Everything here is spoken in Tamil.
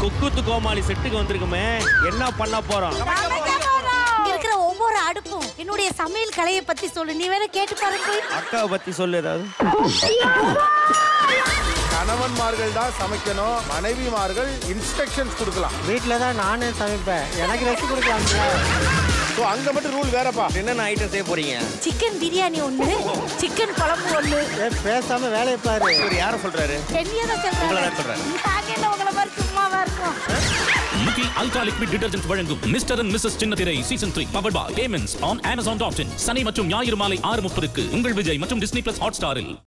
குக்குத்து கோமாளி செட்டுக்கு வந்திருக்குமே என்ன பண்ண போறோம் இங்க இருக்கிற ஒவ்வொரு அடுப்பும் என்னுடைய சமையல் கலையை பத்தி சொல்லு நீ வேற கேட்டு பாரு போய் அக்காவை பத்தி சொல்லு ஏதாவது கணவன்மார்கள் தான் சமைக்கணும் மனைவிமார்கள் இன்ஸ்ட்ரக்ஷன்ஸ் கொடுக்கலாம் வீட்டில் தான் நானே சமைப்பேன் எனக்கு ரெஸ்ட் கொடுக்கலாம்ல ஸோ அங்க மட்டும் ரூல் வேறப்பா என்னென்ன ஐட்டம் செய்ய போறீங்க சிக்கன் பிரியாணி ஒண்ணு சிக்கன் குழம்பு ஒண்ணு ஏ பேசாம வேலையை பாரு இவர் யார சொல்றாரு என்னைய தான் உங்களை சொல்றாங்க தான் சொல்றாரு நாங்க என்ன உங்களை மாதிரி சும்மாவா இருக்கோம் முகில் அல்ட்ரா லிக்விட் டிடர்ஜென்ட் வழங்கும் மிஸ்டர் அண்ட் மிஸ்ஸஸ் சின்னத்திரை சீசன் த்ரீ பவர் பா payments on Amazon dot in சனி மற்றும் ஞாயிறு மாலை ஆறு முப்பதுக்கு உங்கள் விஜய் மற்றும் டிஸ்னி பிளஸ் ஹாட் ஸ்டாரில்